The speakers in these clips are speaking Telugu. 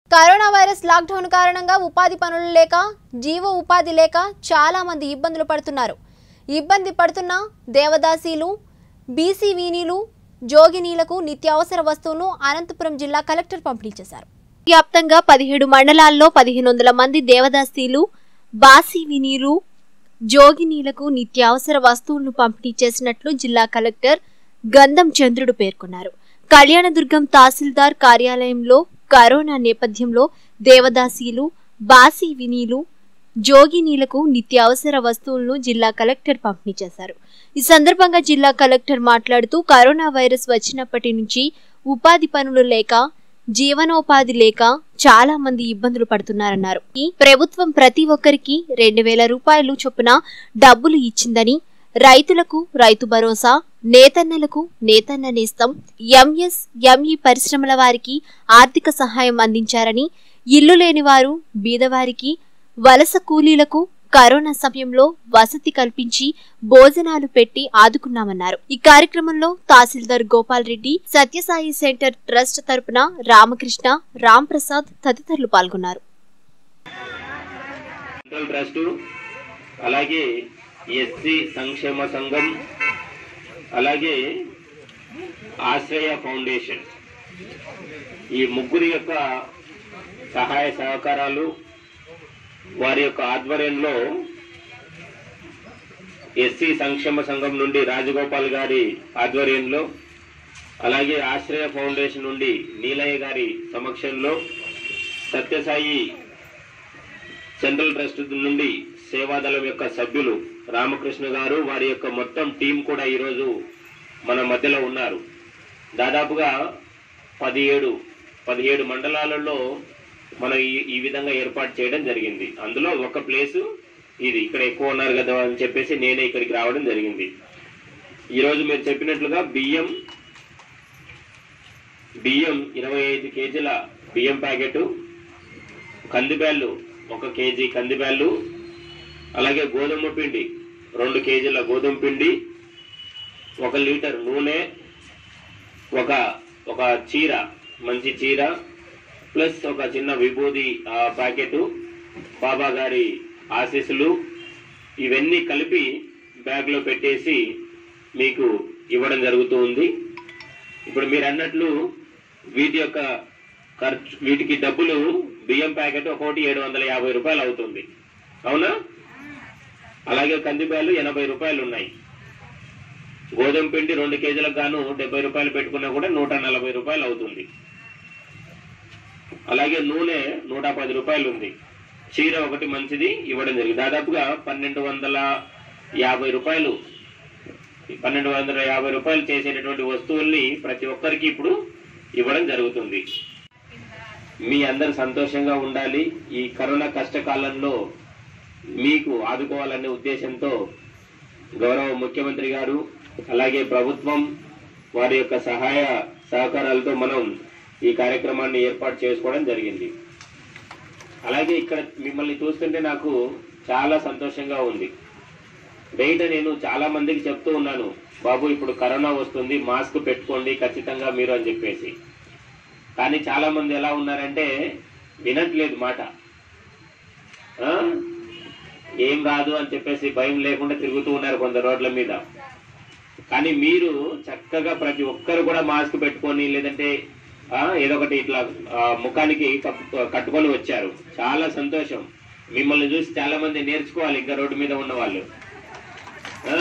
కరోనా వైరస్ లాక్డౌన్ కారణంగా ఉపాధి పనులు లేక జీవ ఉపాధి లేక చాలా మంది ఇబ్బందులు పడుతున్నారు ఇబ్బంది పడుతున్న దేవదాసీలు బీసీ వీనీలు జోగినీలకు నిత్యావసర వస్తువులను అనంతపురం జిల్లా కలెక్టర్ పంపిణీ చేశారు వ్యాప్తంగా పదిహేడు మండలాల్లో పదిహేను వందల మంది దేవదాసీలు బాసీ వినీలు జోగినీలకు నిత్యావసర వస్తువులను పంపిణీ చేసినట్లు జిల్లా కలెక్టర్ గంధం చంద్రుడు పేర్కొన్నారు కళ్యాణదుర్గం తహసీల్దార్ కార్యాలయంలో కరోనా నేపథ్యంలో దేవదాసీలు బాసీ వినీలు జోగినీలకు నిత్యావసర వస్తువులను జిల్లా కలెక్టర్ పంపిణీ చేశారు ఈ సందర్భంగా జిల్లా కలెక్టర్ మాట్లాడుతూ కరోనా వైరస్ వచ్చినప్పటి నుంచి ఉపాధి పనులు లేక జీవనోపాధి లేక చాలా మంది ఇబ్బందులు పడుతున్నారన్నారు ఈ ప్రభుత్వం ప్రతి ఒక్కరికి రెండు వేల రూపాయలు చొప్పున డబ్బులు ఇచ్చిందని రైతులకు రైతు భరోసా నేతన్నలకు నేతన్న నేస్తం ఎంఎస్ ఎంఈ పరిశ్రమల వారికి ఆర్థిక సహాయం అందించారని ఇల్లు లేని వారు బీదవారికి వలస కూలీలకు కరోనా సమయంలో వసతి కల్పించి భోజనాలు పెట్టి ఆదుకున్నామన్నారు ఈ కార్యక్రమంలో తహసీల్దార్ గోపాల్ రెడ్డి సత్యసాయి సెంటర్ ట్రస్ట్ తరపున రామకృష్ణ రామ్ ప్రసాద్ తదితరులు పాల్గొన్నారు సెంట్రల్ ట్రస్ట్ అలాగే ఎస్సీ సంక్షేమ సంఘం అలాగే ఆశ్రయ ఫౌండేషన్ ఈ ముగ్గురి యొక్క సహాయ సహకారాలు వారి యొక్క ఆధ్వర్యంలో ఎస్సీ సంక్షేమ సంఘం నుండి రాజగోపాల్ గారి ఆధ్వర్యంలో అలాగే ఆశ్రయ ఫౌండేషన్ నుండి నీలయ్య గారి సమక్షంలో సత్యసాయి సెంట్రల్ ట్రస్ట్ నుండి సేవాదళం యొక్క సభ్యులు రామకృష్ణ గారు వారి యొక్క మొత్తం టీం కూడా ఈరోజు మన మధ్యలో ఉన్నారు దాదాపుగా పదిహేడు పదిహేడు మండలాలలో మనం ఈ ఈ విధంగా ఏర్పాటు చేయడం జరిగింది అందులో ఒక ప్లేసు ఇది ఇక్కడ ఎక్కువ ఉన్నారు కదా అని చెప్పేసి నేనే ఇక్కడికి రావడం జరిగింది ఈరోజు మీరు చెప్పినట్లుగా బియ్యం బియ్యం ఇరవై ఐదు కేజీల బియ్యం ప్యాకెట్ కందిబ్యాళ్ళు ఒక కేజీ కందిబ్యాళ్ళు అలాగే గోధుమ పిండి రెండు కేజీల గోధుమ పిండి ఒక లీటర్ నూనె ఒక ఒక చీర మంచి చీర ప్లస్ ఒక చిన్న విభూది ఆ, ప్యాకెట్ బాబా గారి ఆశీస్సులు ఇవన్నీ కలిపి బ్యాగ్లో పెట్టేసి మీకు ఇవ్వడం జరుగుతూ ఉంది ఇప్పుడు మీరు అన్నట్లు వీటి యొక్క ఖర్చు వీటికి డబ్బులు బియ్యం ప్యాకెట్ ఒక్కొక్కటి ఏడు వందల యాభై రూపాయలు అవుతుంది అవునా అలాగే కందిబ్యాలు ఎనభై రూపాయలు ఉన్నాయి గోధుమ పిండి రెండు కేజీలకు గాను డెబ్బై రూపాయలు పెట్టుకున్నా కూడా నూట నలభై రూపాయలు అవుతుంది అలాగే నూనె నూట పది రూపాయలు ఉంది చీర ఒకటి మంచిది ఇవ్వడం జరిగింది దాదాపుగా పన్నెండు వందల యాభై రూపాయలు పన్నెండు వందల యాభై రూపాయలు చేసేటటువంటి వస్తువుల్ని ప్రతి ఒక్కరికి ఇప్పుడు ఇవ్వడం జరుగుతుంది మీ అందరు సంతోషంగా ఉండాలి ఈ కరోనా కష్టకాలంలో మీకు ఆదుకోవాలనే ఉద్దేశంతో గౌరవ ముఖ్యమంత్రి గారు అలాగే ప్రభుత్వం వారి యొక్క సహాయ సహకారాలతో మనం ఈ కార్యక్రమాన్ని ఏర్పాటు చేసుకోవడం జరిగింది అలాగే ఇక్కడ మిమ్మల్ని చూస్తుంటే నాకు చాలా సంతోషంగా ఉంది బయట నేను చాలా మందికి చెప్తూ ఉన్నాను బాబు ఇప్పుడు కరోనా వస్తుంది మాస్క్ పెట్టుకోండి ఖచ్చితంగా మీరు అని చెప్పేసి కానీ చాలా మంది ఎలా ఉన్నారంటే వినట్లేదు మాట ఆ? ఏం కాదు అని చెప్పేసి భయం లేకుండా తిరుగుతూ ఉన్నారు కొందరు రోడ్ల మీద కానీ మీరు చక్కగా ప్రతి ఒక్కరు కూడా మాస్క్ పెట్టుకొని లేదంటే ఆ, ఏదో ఒకటి ఇట్లా ఆ, ముఖానికి కప్పు- కట్టుకొని వచ్చారు చాలా సంతోషం మిమ్మల్ని చూసి చాలా మంది నేర్చుకోవాలి ఇంకా రోడ్డు మీద ఉన్న వాళ్ళు ఆ?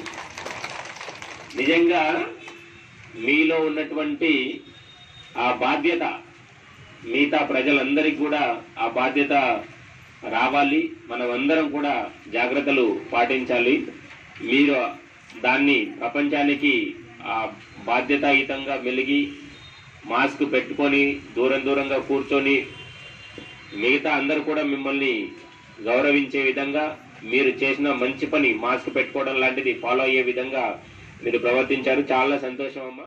నిజంగా మీలో ఉన్నటువంటి ఆ బాధ్యత మిగతా ప్రజలందరికీ కూడా ఆ బాధ్యత రావాలి మనమందరం కూడా జాగ్రత్తలు పాటించాలి మీరు దాన్ని ప్రపంచానికి ఆ బాధ్యతాయుతంగా మెలిగి మాస్క్ పెట్టుకొని దూరం దూరంగా కూర్చొని మిగతా అందరూ కూడా మిమ్మల్ని గౌరవించే విధంగా మీరు చేసిన మంచి పని మాస్క్ పెట్టుకోవడం లాంటిది ఫాలో అయ్యే విధంగా మీరు ప్రవర్తించారు చాలా సంతోషం అమ్మా